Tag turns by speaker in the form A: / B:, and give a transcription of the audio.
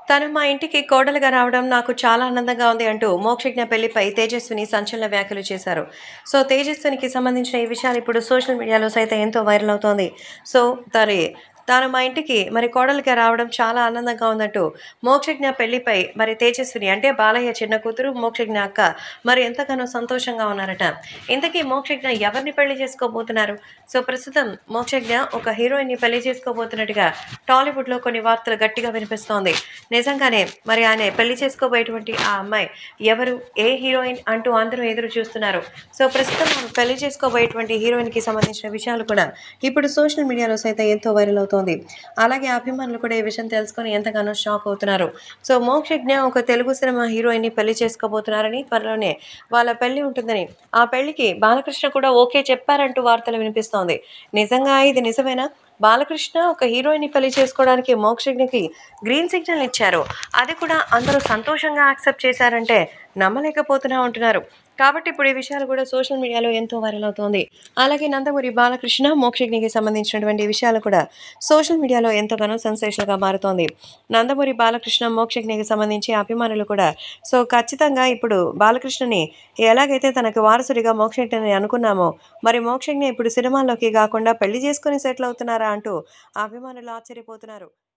A: తను మా ఇంటికి కోడలుగా రావడం నాకు చాలా ఆనందంగా ఉంది అంటూ మోక్షజ్ఞ పెళ్లిపై తేజస్విని సంచలన వ్యాఖ్యలు చేశారు సో తేజస్వినికి సంబంధించిన ఈ విషయాలు ఇప్పుడు సోషల్ మీడియాలో సైతం ఎంతో వైరల్ అవుతోంది సో తరి తాను మా ఇంటికి మరి కోడలుగా రావడం చాలా ఆనందంగా ఉందంటూ మోక్షజ్ఞ పెళ్లిపై మరి తేజస్విని అంటే బాలయ్య చిన్న కూతురు మోక్షజ్ఞ అక్క మరి ఎంతగానో సంతోషంగా ఉన్నారట ఇంతకీ మోక్షజ్ఞ ఎవరిని పెళ్లి చేసుకోబోతున్నారు సో ప్రస్తుతం మోక్షజ్ఞ ఒక హీరోయిన్ని పెళ్లి చేసుకోబోతున్నట్టుగా టాలీవుడ్లో కొన్ని వార్తలు గట్టిగా వినిపిస్తోంది నిజంగానే మరి ఆయన పెళ్లి చేసుకోబోయేటువంటి ఆ అమ్మాయి ఎవరు ఏ హీరోయిన్ అంటూ అందరూ ఎదురు చూస్తున్నారు సో ప్రస్తుతం ఆమె పెళ్లి చేసుకోబోయేటువంటి హీరోయిన్కి సంబంధించిన విషయాలు కూడా ఇప్పుడు సోషల్ మీడియాలో సైతం ఎంతో వైరల్ అవుతోంది అలాగే అభిమానులు కూడా ఈ విషయం తెలుసుకొని ఎంతగానో షాక్ అవుతున్నారు సో మోక్షజ్ఞ ఒక తెలుగు సినిమా హీరోయిన్ని పెళ్లి చేసుకోబోతున్నారని త్వరలోనే వాళ్ళ పెళ్లి ఉంటుందని ఆ పెళ్లికి బాలకృష్ణ కూడా ఓకే చెప్పారంటూ వార్తలు వినిపిస్తోంది నిజంగా ఇది నిజమేనా బాలకృష్ణ ఒక హీరోయిన్ని పెళ్లి చేసుకోవడానికి మోక్షజ్ఞకి గ్రీన్ సిగ్నల్ ఇచ్చారు అది కూడా అందరూ సంతోషంగా యాక్సెప్ట్ చేశారంటే నమ్మలేకపోతున్నా ఉంటున్నారు కాబట్టి ఇప్పుడు ఈ విషయాలు కూడా సోషల్ మీడియాలో ఎంతో వైరల్ అవుతోంది అలాగే నందమూరి బాలకృష్ణ మోక్షజ్ఞకి సంబంధించినటువంటి విషయాలు కూడా సోషల్ మీడియాలో ఎంతగానో సెన్సేషన్గా మారుతోంది నందమూరి బాలకృష్ణ మోక్షజ్ఞకి సంబంధించి అభిమానులు కూడా సో ఖచ్చితంగా ఇప్పుడు బాలకృష్ణని ఎలాగైతే తనకు వారసుడిగా మోక్షజ్ఞని అనుకున్నామో మరి మోక్షజ్ఞ ఇప్పుడు సినిమాల్లోకి కాకుండా పెళ్లి చేసుకుని సెటిల్ అవుతున్నారా అంటూ అభిమానులు ఆశ్చర్యపోతున్నారు